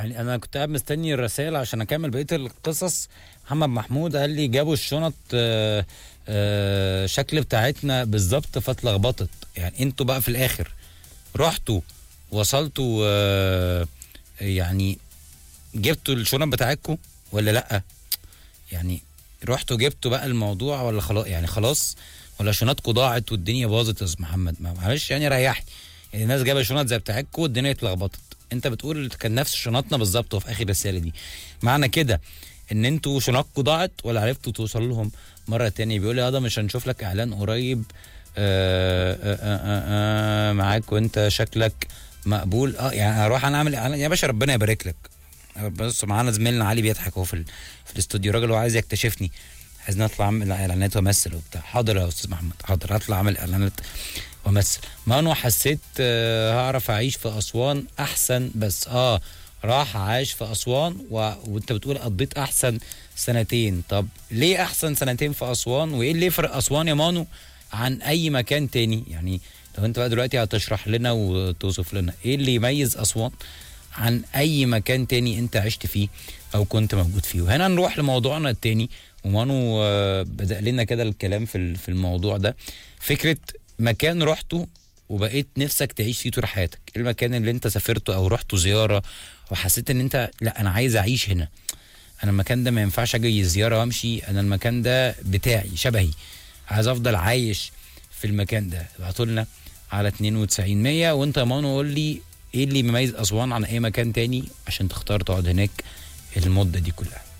يعني انا كنت قاعد مستني الرسائل عشان اكمل بقيه القصص محمد محمود قال لي جابوا الشنط آه، آه، شكل بتاعتنا بالظبط فاتلخبطت يعني انتوا بقى في الاخر رحتوا وصلتوا آه، يعني جبتوا الشنط بتاعتكم ولا لا يعني رحتوا جبتوا بقى الموضوع ولا خلاص يعني خلاص ولا شنطكم ضاعت والدنيا باظت يا استاذ محمد ما- معلش يعني ريحني يعني الناس جايبه شنط زي بتاعتكم والدنيا اتلخبطت انت بتقول كان نفس شنطنا بالظبط وفي اخر الرساله دي معنى كده ان انتوا شنطكم ضاعت ولا عرفتوا توصلوا لهم مره تانية بيقول لي اه ده مش هنشوف لك اعلان قريب آه آه آه آه آه معاك وانت شكلك مقبول اه يعني هروح انا اعمل اعلان يا باشا ربنا يبارك لك بص معانا زميلنا علي بيضحك اهو في ال- في الاستوديو راجل هو عايز يكتشفني عايز نطلع اعمل اعلانات وامثل وبتاع حاضر يا استاذ محمد حاضر هطلع اعمل اعلانات وامثل ما انا حسيت آه، هعرف اعيش في اسوان احسن بس اه راح عاش في اسوان و... وانت بتقول قضيت احسن سنتين طب ليه احسن سنتين في اسوان وايه اللي يفرق اسوان يا مانو عن اي مكان تاني يعني لو انت بقى دلوقتي هتشرح لنا وتوصف لنا ايه اللي يميز اسوان عن اي مكان تاني انت عشت فيه او كنت موجود فيه وهنا نروح لموضوعنا التاني ومانو آه، بدأ لنا كده الكلام في ال- في الموضوع ده فكرة مكان رحته وبقيت نفسك تعيش فيه طول حياتك إيه المكان اللي انت سافرته او رحته زيارة وحسيت ان انت لا انا عايز اعيش هنا انا المكان ده ما ينفعش اجي زيارة وامشي انا المكان ده بتاعي شبهي عايز افضل عايش في المكان ده ابعتوا لنا على 92 100 وانت يا مانو قول لي ايه اللي مميز اسوان عن اي مكان تاني عشان تختار تقعد هناك المدة دي كلها